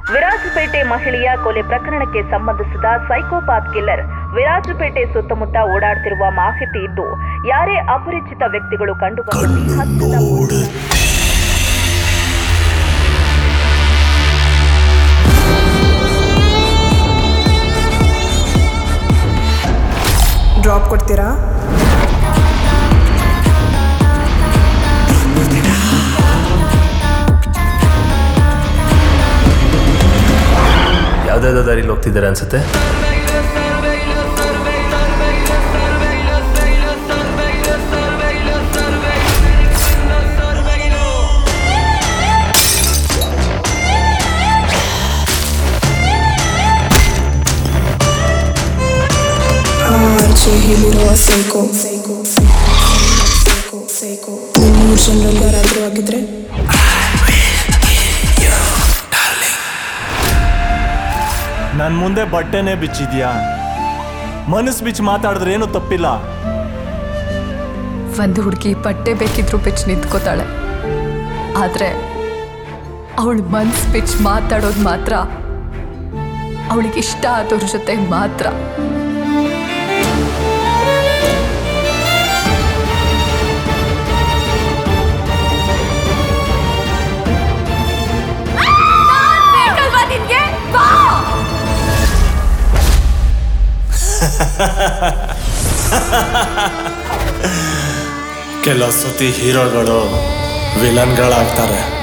ವಿರಾಜಪೇಟೆ ಮಹಿಳೆಯ ಕೊಲೆ ಪ್ರಕರಣಕ್ಕೆ ಸಂಬಂಧಿಸಿದ ಸೈಕೋಪಾತ್ ಕಿಲ್ಲರ್ ವಿರಾಜಪೇಟೆ ಸುತ್ತಮುತ್ತ ಓಡಾಡ್ತಿರುವ ಮಾಹಿತಿ ಇದ್ದು ಯಾರೇ ಅಪರಿಚಿತ ವ್ಯಕ್ತಿಗಳು ಕಂಡುಬಂದಲ್ಲಿ ಹತ್ತಿರದ ಪೊಲೀಸ್ ಡ್ರಾಪ್ ಕೊಡ್ತೀರಾ ಯಾವ್ದಾವ್ದೋ ದಾರಿಲಿ ಹೋಗ್ತಿದ್ದಾರೆ ಅನ್ಸುತ್ತೆ ಆರ್ಚೆ ಹೇಳಿರುವ ಸೈಕೋ ಸೈಕೋ ಸೈಕೋ ಸೈಕೋ ನೀವು ಮೂರು ಜನರಲ್ಲಿ ಯಾರಾದರೂ ಆಗಿದ್ರೆ ನನ್ನ ಮುಂದೆ ಬಟ್ಟೆನೇ ಬಿಚ್ಚಿದ್ಯಾ ಮನಸ್ಸು ಬಿಚ್ಚಿ ಮಾತಾಡಿದ್ರೆ ಏನು ತಪ್ಪಿಲ್ಲ ಒಂದು ಹುಡುಗಿ ಬಟ್ಟೆ ಬೇಕಿದ್ರು ಬಿಚ್ಚಿ ನಿಂತ್ಕೋತಾಳೆ ಆದರೆ ಅವಳು ಮನ್ಸ್ ಬಿಚ್ಚಿ ಮಾತಾಡೋದು ಮಾತ್ರ ಅವಳಿಗೆ ಇಷ್ಟ ಆದವ್ರ ಜೊತೆ ಮಾತ್ರ ಕೆಲವು ಸತಿ ಹೀರೋಗಳು ವಿಲನ್ಗಳಾಗ್ತಾರೆ